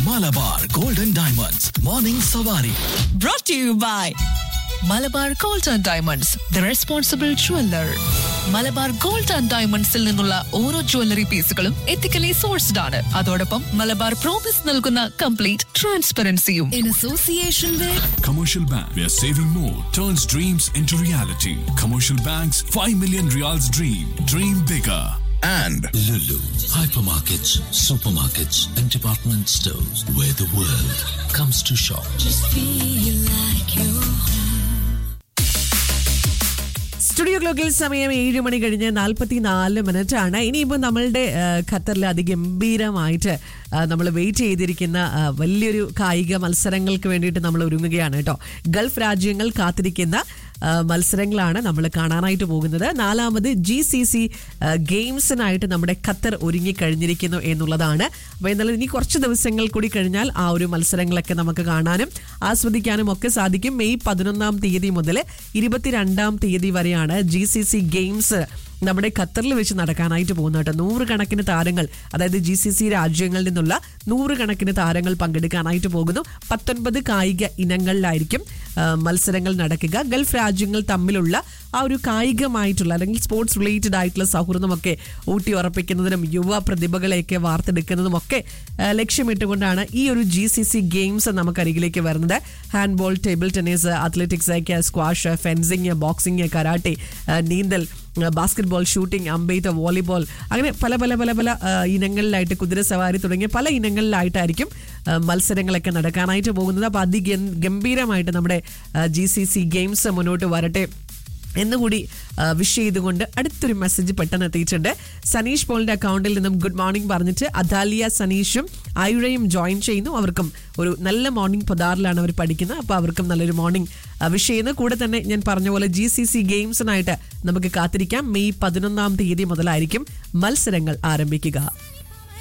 Malabar golden diamonds morning സവാരി brought to you by Malabar gold and diamonds the responsible jeweller Malabar gold and ഡയമണ്ട്സിൽ നിന്നുള്ള ഓരോ jewellery പീസുകളും ethically sourced ആണ് അതോടൊപ്പം മലബാർ പ്രോമിസ് നൽകുന്ന കംപ്ലീറ്റ് ട്രാൻസ്പെറൻസിയും in association with Commercial Bank, where saving more turns dreams into reality. Commercial Bank's 5 million reals dream. Dream bigger. and Lulu, hypermarkets, supermarkets, and department stores where the world comes to shop. Studio ക്ലോക്കിൽ സമയം ഏഴ് മണി കഴിഞ്ഞ് നാൽപ്പത്തി നാല് minute ആണ് ഇനിയിപ്പോൾ നമ്മളുടെ ആ, ഖത്തറിൽ അതിഗംഭീരമായിട്ട് നമ്മൾ വെയിറ്റ് ചെയ്തിരിക്കുന്ന ആ, വലിയൊരു കായിക മത്സരങ്ങൾക്ക് വേണ്ടിയിട്ട് നമ്മൾ ഒരുങ്ങുകയാണ് കേട്ടോ ഗൾഫ് രാജ്യങ്ങൾ കാത്തിരിക്കുന്ന ആ, മത്സരങ്ങളാണ് നമ്മൾ കാണാനായിട്ട് പോകുന്നത് നാലാമത് ജി സി സി ഗെയിംസിനായിട്ട് നമ്മുടെ ഖത്തർ ഒരുങ്ങിക്കഴിഞ്ഞിരിക്കുന്നു എന്നുള്ളതാണ് അപ്പോൾ എന്നാലും ഇനി കുറച്ച് ദിവസങ്ങൾ കൂടി കഴിഞ്ഞാൽ ആ ഒരു മത്സരങ്ങളൊക്കെ നമുക്ക് കാണാനും ആസ്വദിക്കാനും ഒക്കെ സാധിക്കും മെയ് പതിനൊന്നാം തീയതി മുതൽ ഇരുപത്തിരണ്ടാം തീയതി വരെയാണ് ജി സി സി ഗെയിംസ് നമ്മുടെ ഖത്തറിൽ വെച്ച് നടക്കാനായിട്ട് പോകുന്നത് കേട്ടോ നൂറുകണക്കിന് താരങ്ങൾ അതായത് ജി സി സി രാജ്യങ്ങളിൽ നിന്നുള്ള നൂറുകണക്കിന് താരങ്ങൾ പങ്കെടുക്കാനായിട്ട് പോകുന്നു പത്തൊൻപത് കായിക ഇനങ്ങളിലായിരിക്കും ആ, മത്സരങ്ങൾ നടക്കുക ഗൾഫ് രാജ്യങ്ങൾ തമ്മിലുള്ള ആ ഒരു കായികമായിട്ടുള്ള അല്ലെങ്കിൽ സ്പോർട്സ് റിലേറ്റഡ് ആയിട്ടുള്ള സൗഹൃദമൊക്കെ ഊട്ടി ഉറപ്പിക്കുന്നതിനും യുവ പ്രതിഭകളെയൊക്കെ വാർത്തെടുക്കുന്നതും ഒക്കെ ആ, ലക്ഷ്യമിട്ടുകൊണ്ടാണ് ഈ ഒരു ജി സി സി ഗെയിംസ് നമുക്കരികിലേക്ക് വരുന്നത് handball table tennis athletics squash fencing boxing karate ആ, നീന്തൽ ബാസ്കറ്റ് ബോൾ ഷൂട്ടിംഗ് അമ്പെയ്ത്ത് വോളിബോൾ അങ്ങനെ പല പല പല പല ആ, ഇനങ്ങളിലായിട്ട് കുതിരസവാരി തുടങ്ങിയ പല ഇനങ്ങളിലായിട്ടായിരിക്കും ആ, മത്സരങ്ങളൊക്കെ നടക്കാനായിട്ട് പോകുന്നത് അപ്പോൾ അതിഗംഭീരമായിട്ട് നമ്മുടെ ജി സി സി ഗെയിംസ് മുന്നോട്ട് വരട്ടെ എന്നുകൂടി വിഷ് ചെയ്തുകൊണ്ട് അടുത്തൊരു മെസ്സേജ് പെട്ടെന്ന് എത്തിയിട്ടുണ്ട് സനീഷ് പോളിന്റെ അക്കൗണ്ടിൽ നിന്നും ഗുഡ് മോർണിംഗ് പറഞ്ഞിട്ട് അദാലിയ സനീഷും ഐഴയും ജോയിൻ ചെയ്യുന്നു അവർക്കും ഒരു നല്ല മോർണിംഗ് പദാറിലാണ് അവർ പഠിക്കുന്നത് അപ്പോൾ അവർക്കും നല്ലൊരു മോർണിംഗ് വിഷ് ചെയ്യുന്നു കൂടെ തന്നെ ഞാൻ പറഞ്ഞ പോലെ ജി സി സി ഗെയിംസിനായിട്ട് നമുക്ക് കാത്തിരിക്കാം മെയ് പതിനൊന്നാം തീയതി മുതലായിരിക്കും മത്സരങ്ങൾ ആരംഭിക്കുക